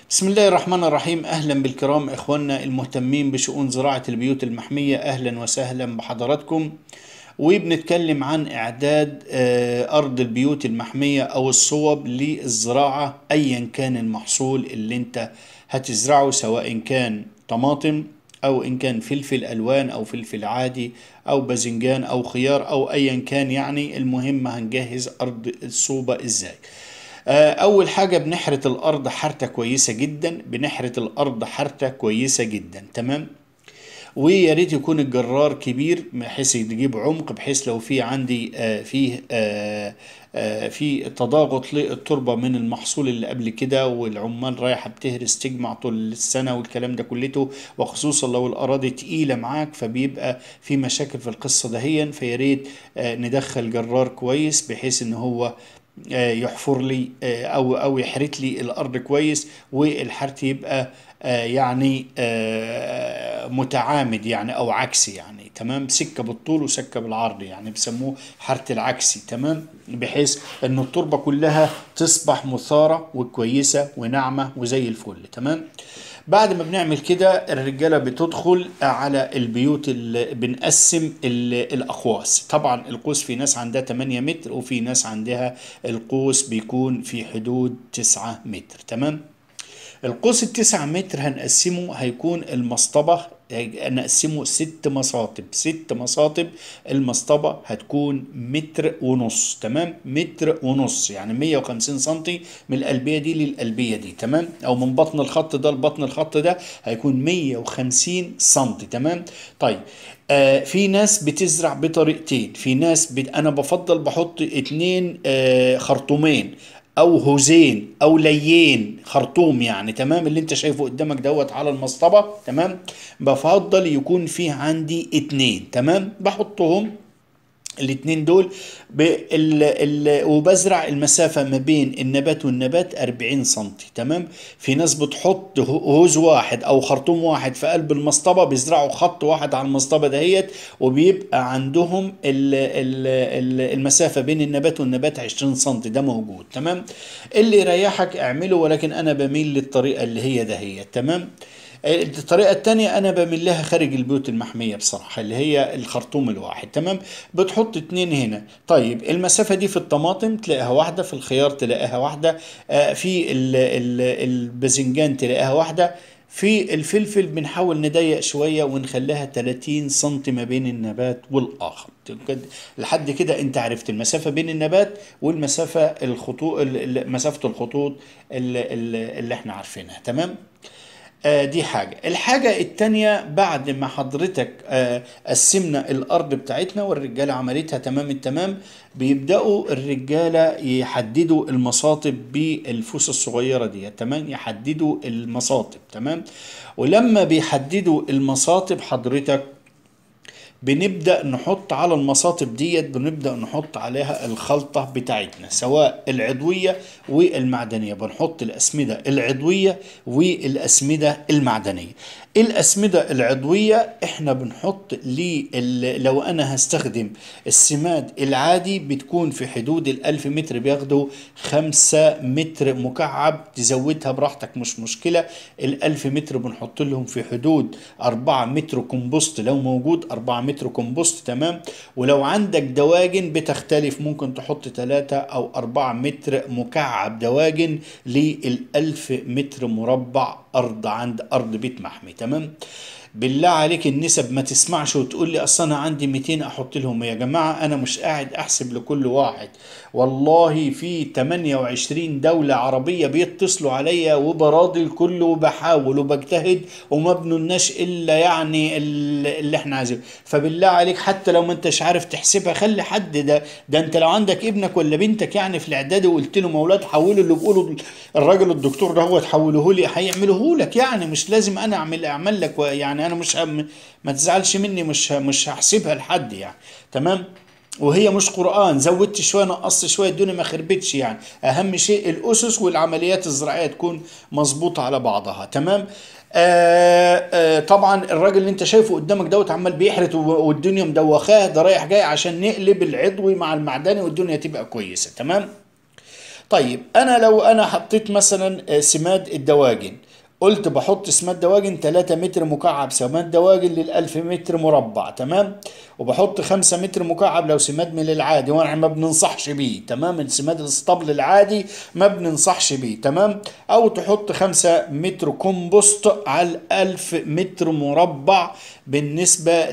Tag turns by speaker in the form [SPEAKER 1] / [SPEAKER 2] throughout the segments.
[SPEAKER 1] بسم الله الرحمن الرحيم اهلا بالكرام اخواننا المهتمين بشؤون زراعه البيوت المحميه اهلا وسهلا بحضراتكم وبنتكلم عن اعداد آه، ارض البيوت المحميه او الصوب للزراعه ايا كان المحصول اللي انت هتزرعه سواء كان طماطم او ان كان فلفل الوان او فلفل عادي او باذنجان او خيار او ايا كان يعني المهم هنجهز ارض الصوبه ازاي آه، اول حاجه بنحرث الارض حرثه كويسه جدا بنحرث الارض حرثه كويسه جدا تمام ويا ريت يكون الجرار كبير بحيث يجيب عمق بحيث لو في عندي آه، فيه آه، آه، في تضاغط للتربه من المحصول اللي قبل كده والعمال رايحه بتهرس تجمع طول السنه والكلام ده كلته وخصوصا لو الاراضي تقيله معاك فبيبقى في مشاكل في القصه دهيا فيا ريت آه، ندخل جرار كويس بحيث ان هو آه، يحفر لي آه، او او يحرث لي الارض كويس والحرث يبقى آه، يعني آه، متعامد يعني او عكسي يعني تمام سكه بالطول وسكه بالعرض يعني بيسموه حرث العكسي تمام بحيث ان التربه كلها تصبح مثاره وكويسه وناعمه وزي الفل تمام بعد ما بنعمل كده الرجاله بتدخل على البيوت اللي بنقسم ال- الاقواس طبعا القوس في ناس عندها 8 متر وفي ناس عندها القوس بيكون في حدود 9 متر تمام القوس التسعة متر هنقسمه هيكون المصطبة هنقسمه ست مصاطب ست مصاطب المصطبة هتكون متر ونص تمام متر ونص يعني 150 سنتي من القلبية دي للقلبية دي تمام او من بطن الخط ده لبطن الخط ده هيكون 150 سنتي تمام طيب آه في ناس بتزرع بطريقتين في ناس بت... انا بفضل بحط اتنين آه خرطومين او هوزين او ليين خرطوم يعني تمام اللي انت شايفه قدامك دوت على المصطبه تمام بفضل يكون فيه عندي اتنين تمام بحطهم الاتنين دول بال ال وبزرع المسافة ما بين النبات والنبات 40 سنتي تمام في ناس بتحط هو- هوز واحد او خرطوم واحد في قلب المصطبة بيزرعوا خط واحد على المصطبة دهيت وبيبقى عندهم ال ال ال المسافة بين النبات والنبات 20 سنتي ده موجود تمام اللي يريحك اعمله ولكن انا بميل للطريقة اللي هي دهيت تمام الطريقة التانية أنا بميل لها خارج البيوت المحمية بصراحة اللي هي الخرطوم الواحد تمام بتحط اتنين هنا طيب المسافة دي في الطماطم تلاقيها واحدة في الخيار تلاقيها واحدة آه، في ال- ال- الباذنجان تلاقيها واحدة في الفلفل بنحاول نضيق شوية ونخليها 30 سنتي ما بين النبات والآخر كد- لحد كده انت عرفت المسافة بين النبات والمسافة الخطوط ال- ال- مسافة الخطوط اللي, اللي احنا عارفينها تمام آه، دي حاجة الحاجة التانية بعد ما حضرتك آه، قسمنا الأرض بتاعتنا والرجالة عملتها تمام التمام بيبدأوا الرجالة يحددوا المصاطب بالفوس الصغيرة دي تمام يحددوا المصاطب تمام ولما بيحددوا المصاطب حضرتك بنبدأ نحط على المصاطب ديت بنبدأ نحط عليها الخلطة بتاعتنا سواء العضوية والمعدنية بنحط الأسمدة العضوية والأسمدة المعدنية الأسمدة العضوية احنا بنحط لي لو أنا هستخدم السماد العادي بتكون في حدود الألف متر بياخدوا خمسة متر مكعب تزودها براحتك مش مشكلة الألف متر بنحط لهم في حدود أربعة متر كومبوست لو موجود أربعة متر كومبوست تمام ولو عندك دواجن بتختلف ممكن تحط ثلاثة أو أربعة متر مكعب دواجن للألف متر مربع أرض عند أرض بيت محمي تمام بالله عليك النسب ما تسمعش وتقول لي اصل انا عندي 200 احط لهم يا جماعه انا مش قاعد احسب لكل واحد والله في 28 دوله عربيه بيتصلوا عليا وبراضي الكل وبحاول وبجتهد وما بنلناش الا يعني ال- اللي احنا عايزينه فبالله عليك حتى لو ما انتش عارف تحسبها خلي حد ده ده انت لو عندك ابنك ولا بنتك يعني في الاعدادي وقلت لهم اولاد حولوا اللي بيقولوا الراجل الدكتور ده هو تحوله لي هيعمله لك يعني مش لازم انا اعمل اعمل لك يعني انا مش هم ما تزعلش مني مش ه- مش هحسبها لحد يعني تمام وهي مش قرآن زودت شوية نقصت شوية الدنيا ما خربتش يعني أهم شيء الأسس والعمليات الزراعية تكون مظبوطة على بعضها تمام آه آه طبعا الراجل اللي انت شايفه قدامك دوت عمال بيحرت و- والدنيا مدوخاه ده رايح جاي عشان نقلب العضوي مع المعدني والدنيا تبقى كويسة تمام طيب انا لو انا حطيت مثلا آه، سماد الدواجن قلت بحط سماد دواجن 3 متر مكعب سماد دواجن لل1000 متر مربع تمام وبحط 5 متر مكعب لو سماد من العادي وانا ما بننصحش بيه تمام السماد الاسطبل العادي ما بننصحش بيه تمام او تحط 5 متر كومبوست على 1000 متر مربع بالنسبه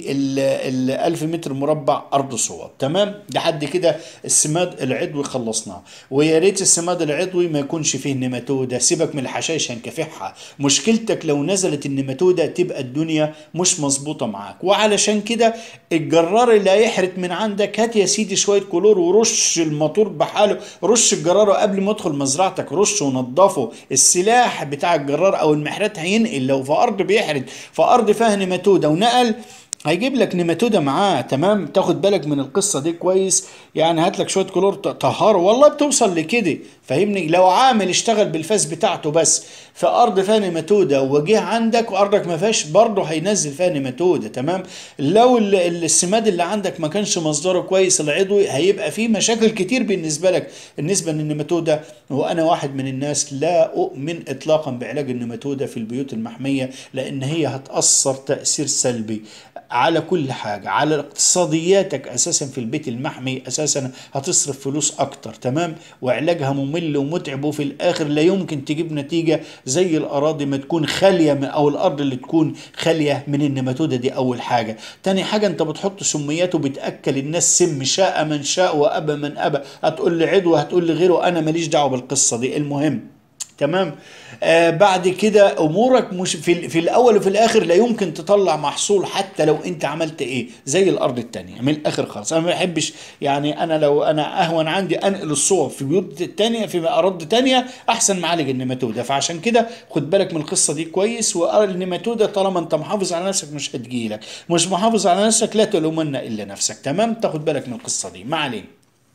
[SPEAKER 1] لل 1000 متر مربع ارض صوب تمام لحد كده السماد العضوي خلصناه ويا ريت السماد العضوي ما يكونش فيه نيماتوده سيبك من الحشائش هنكافحها مشكلتك لو نزلت النيماتوده تبقى الدنيا مش مظبوطه معاك وعلشان كده الجرار اللي هيحرق من عندك هات يا سيدي شويه كلور ورش الموتور بحاله رش الجرار قبل ما يدخل مزرعتك رش ونضفه السلاح بتاع الجرار او المحرات هينقل لو في ارض بيحرق في ارض فيها نيماتوده ونقل هيجيب لك نيماتوده معاه تمام تاخد بالك من القصه دي كويس يعني هات لك شويه كلور طهاره والله بتوصل لكده فاهمني لو عامل اشتغل بالفاس بتاعته بس في ارض فيها نيماتوده وجه عندك وارضك ما فيهاش برضه هينزل فيها نيماتوده تمام لو ال- ال- السماد اللي عندك ما كانش مصدره كويس العضوي هيبقى فيه مشاكل كتير بالنسبه لك بالنسبه للنيماتوده وانا واحد من الناس لا اؤمن اطلاقا بعلاج النيماتوده في البيوت المحميه لان هي هتاثر تاثير سلبي على كل حاجة على اقتصادياتك أساسا في البيت المحمي أساسا هتصرف فلوس أكتر تمام وعلاجها ممل ومتعب وفي الآخر لا يمكن تجيب نتيجة زي الأراضي ما تكون خالية من أو الأرض اللي تكون خالية من النماتودة دي أول حاجة تاني حاجة أنت بتحط سميات وبتأكل الناس سم شاء من شاء وأبى من أبى هتقول لي عضو هتقول لي غيره أنا ماليش دعوة بالقصة دي المهم تمام آه بعد كده امورك مش في, في الاول وفي الاخر لا يمكن تطلع محصول حتى لو انت عملت ايه زي الارض التانية من الاخر خالص انا ما بحبش يعني انا لو انا اهون عندي انقل الصور في بيوت تانية في اراضي تانية احسن معالج النيماتوده فعشان كده خد بالك من القصه دي كويس والنيماتوده طالما انت محافظ على نفسك مش هتجيلك مش محافظ على نفسك لا تلومن الا نفسك تمام تاخد بالك من القصه دي ما علينا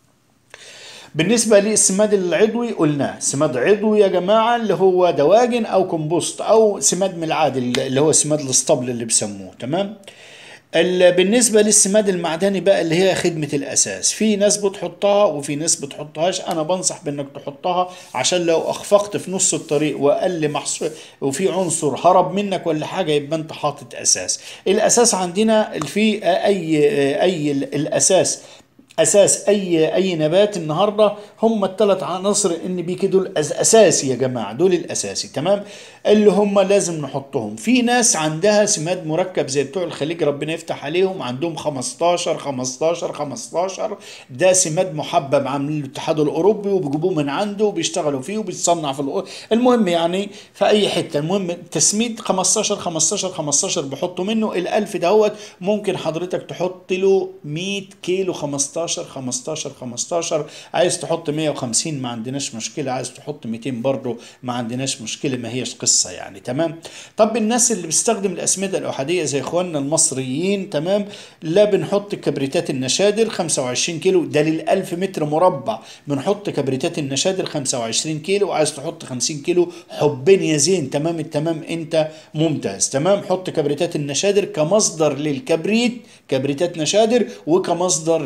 [SPEAKER 1] بالنسبة للسماد العضوي قلناه سماد عضوي يا جماعة اللي هو دواجن أو كومبوست أو سماد من العادي اللي هو سماد الاسطبل اللي بيسموه تمام ال- بالنسبة للسماد المعدني بقى اللي هي خدمة الأساس في ناس بتحطها وفي ناس بتحطهاش أنا بنصح بأنك تحطها عشان لو أخفقت في نص الطريق وأقل محصول وفي عنصر هرب منك ولا حاجة يبقى أنت حاطط أساس الأساس عندنا في أي أي الأساس اساس اي اي نبات النهارده هم الثلاث عناصر ان بي دول أس- اساسي يا جماعه دول الاساسي تمام اللي هم لازم نحطهم في ناس عندها سماد مركب زي بتوع الخليج ربنا يفتح عليهم عندهم 15 15 15 ده سماد محبب عاملين الاتحاد الاوروبي وبيجيبوه من عنده وبيشتغلوا فيه وبيتصنع في الأو... المهم يعني في اي حته المهم تسميد 15 15 15 بحطوا منه الالف دهوت ممكن حضرتك تحط له 100 كيلو 15 15 15 عايز تحط 150 ما عندناش مشكله عايز تحط 200 برضه ما عندناش مشكله ما هيش قصه يعني تمام طب الناس اللي بتستخدم الاسمده الاحاديه زي اخواننا المصريين تمام لا بنحط كبريتات النشادر 25 كيلو ده لل1000 متر مربع بنحط كبريتات النشادر 25 كيلو عايز تحط 50 كيلو حبين يا زين تمام التمام انت ممتاز تمام حط كبريتات النشادر كمصدر للكبريت كبريتات نشادر وكمصدر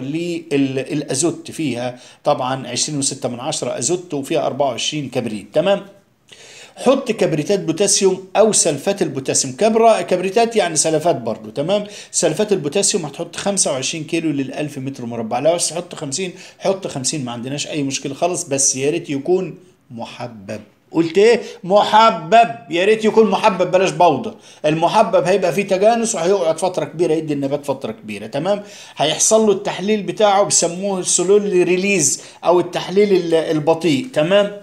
[SPEAKER 1] للازوت فيها طبعا 20.6 من عشرة ازوت وفيها 24 كبريت تمام حط كبريتات بوتاسيوم او سلفات البوتاسيوم كبرة كبريتات يعني سلفات برضو تمام سلفات البوتاسيوم هتحط 25 كيلو لل1000 متر مربع لو عايز تحط 50 حط 50 ما عندناش اي مشكله خالص بس يا ريت يكون محبب قلت ايه محبب يا ريت يكون محبب بلاش بوضه المحبب هيبقى فيه تجانس وهيقعد فتره كبيره يدي النبات فتره كبيره تمام هيحصل له التحليل بتاعه بيسموه السلول ريليز او التحليل ال- البطيء تمام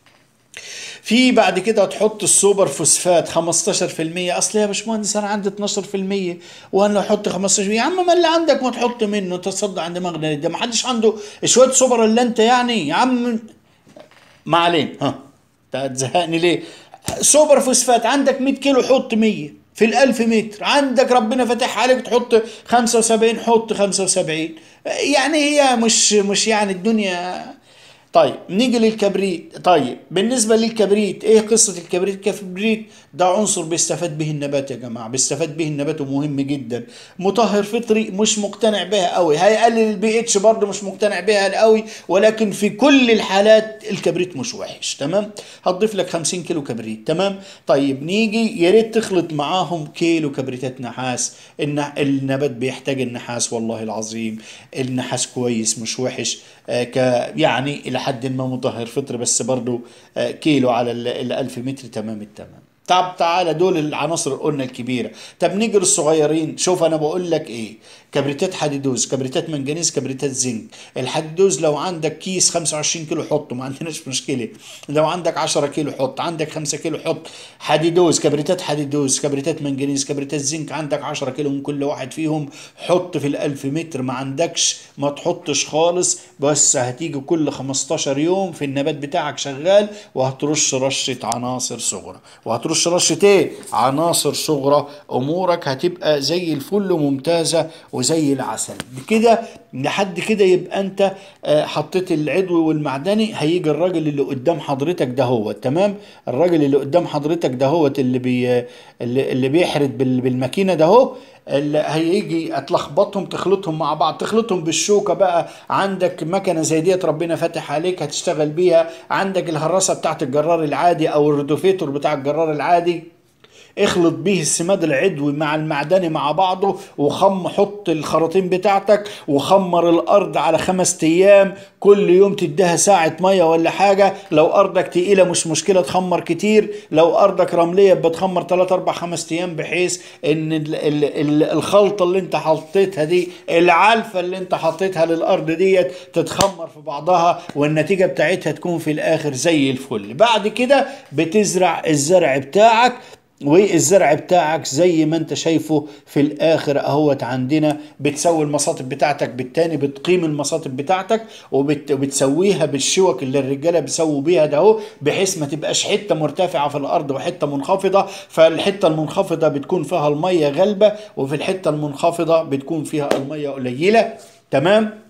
[SPEAKER 1] في بعد كده هتحط السوبر فوسفات 15% اصل يا باشمهندس انا عندي 12% وانا احط 15% يا عم ما اللي عندك ما تحط منه تصدق عند مغنى ده ما حدش عنده شويه سوبر الا انت يعني يا عم ما علينا ها انت هتزهقني ليه سوبر فوسفات عندك 100 كيلو حط 100 في الألف متر عندك ربنا فاتح عليك تحط 75 حط 75 يعني هي مش مش يعني الدنيا طيب نيجي للكبريت طيب بالنسبة للكبريت ايه قصة الكبريت الكبريت ده عنصر بيستفاد به النبات يا جماعة بيستفاد به النبات ومهم جدا مطهر فطري مش مقتنع بها قوي هيقلل البي اتش برضه مش مقتنع بها قوي ولكن في كل الحالات الكبريت مش وحش تمام هتضيف لك 50 كيلو كبريت تمام طيب نيجي يا ريت تخلط معاهم كيلو كبريتات نحاس الن- النبات بيحتاج النحاس والله العظيم النحاس كويس مش وحش آه ك يعني الى حد ما مطهر فطر بس برضو آه كيلو على ال- الألف متر تمام التمام طب تعالى دول العناصر اللي قلنا الكبيره طب نيجي للصغيرين شوف انا بقول لك ايه كبريتات حديدوز كبريتات منجنيز كبريتات زنك الحديدوز لو عندك كيس 25 كيلو حطه ما عندناش مشكله لو عندك 10 كيلو حط عندك 5 كيلو حط حديدوز كبريتات حديدوز كبريتات منجنيز كبريتات زنك عندك 10 كيلو من كل واحد فيهم حط في الألف متر ما عندكش ما تحطش خالص بس هتيجي كل 15 يوم في النبات بتاعك شغال وهترش رشة عناصر صغرى وهترش رشة ايه عناصر صغرى امورك هتبقى زي الفل وممتازة وزي العسل بكده لحد كده يبقى انت آه، حطيت العضوي والمعدني هيجي الراجل اللي قدام حضرتك ده هو تمام الراجل اللي قدام حضرتك ده هو اللي بي اللي, اللي بيحرد بال- بالماكينه ده هو اللي هيجي تلخبطهم تخلطهم مع بعض تخلطهم بالشوكه بقى عندك مكنه زي ديت ربنا فاتح عليك هتشتغل بيها عندك الهراسه بتاعت الجرار العادي او الريدوفيتور بتاع الجرار العادي اخلط بيه السماد العضوي مع المعدني مع بعضه وخم حط الخراطيم بتاعتك وخمر الارض على خمس ايام كل يوم تديها ساعة مية ولا حاجة لو ارضك تقيلة مش مشكلة تخمر كتير لو ارضك رملية بتخمر 3 4 5 ايام بحيث ان ال ال ال الخلطة اللي انت حطيتها دي العلفة اللي انت حطيتها للارض ديت تتخمر في بعضها والنتيجة بتاعتها تكون في الاخر زي الفل بعد كده بتزرع الزرع بتاعك والزرع بتاعك زي ما انت شايفه في الاخر اهوت عندنا بتسوي المصاطب بتاعتك بالتاني بتقيم المصاطب بتاعتك وبتسويها بالشوك اللي الرجاله بيسووا بيها ده اهو بحيث ما تبقاش حته مرتفعه في الارض وحته منخفضه فالحته المنخفضه بتكون فيها الميه غالبه وفي الحته المنخفضه بتكون فيها الميه قليله تمام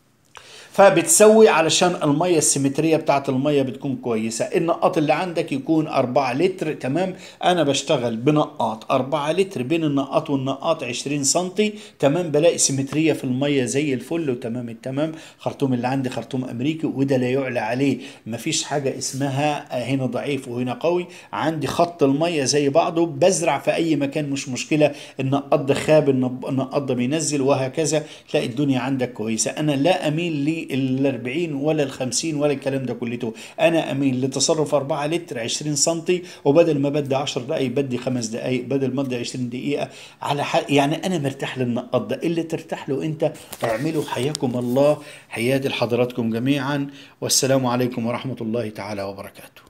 [SPEAKER 1] فبتسوي علشان المية السيمترية بتاعت المية بتكون كويسة النقاط اللي عندك يكون 4 لتر تمام انا بشتغل بنقاط 4 لتر بين النقاط والنقاط 20 سنتي تمام بلاقي سيمترية في المية زي الفل وتمام التمام خرطوم اللي عندي خرطوم امريكي وده لا يعلى عليه مفيش حاجة اسمها هنا ضعيف وهنا قوي عندي خط المية زي بعضه بزرع في اي مكان مش مشكلة النقاط ده خاب النقاط ده بينزل وهكذا تلاقي الدنيا عندك كويسة انا لا اميل لل 40 ولا ال 50 ولا الكلام ده كلته انا اميل لتصرف 4 لتر 20 سم وبدل ما بدي 10 دقائق بدي 5 دقائق بدل ما ادي 20 دقيقه على حق يعني انا مرتاح للنقاط ده اللي ترتاح له انت اعمله حياكم الله حياتي لحضراتكم جميعا والسلام عليكم ورحمه الله تعالى وبركاته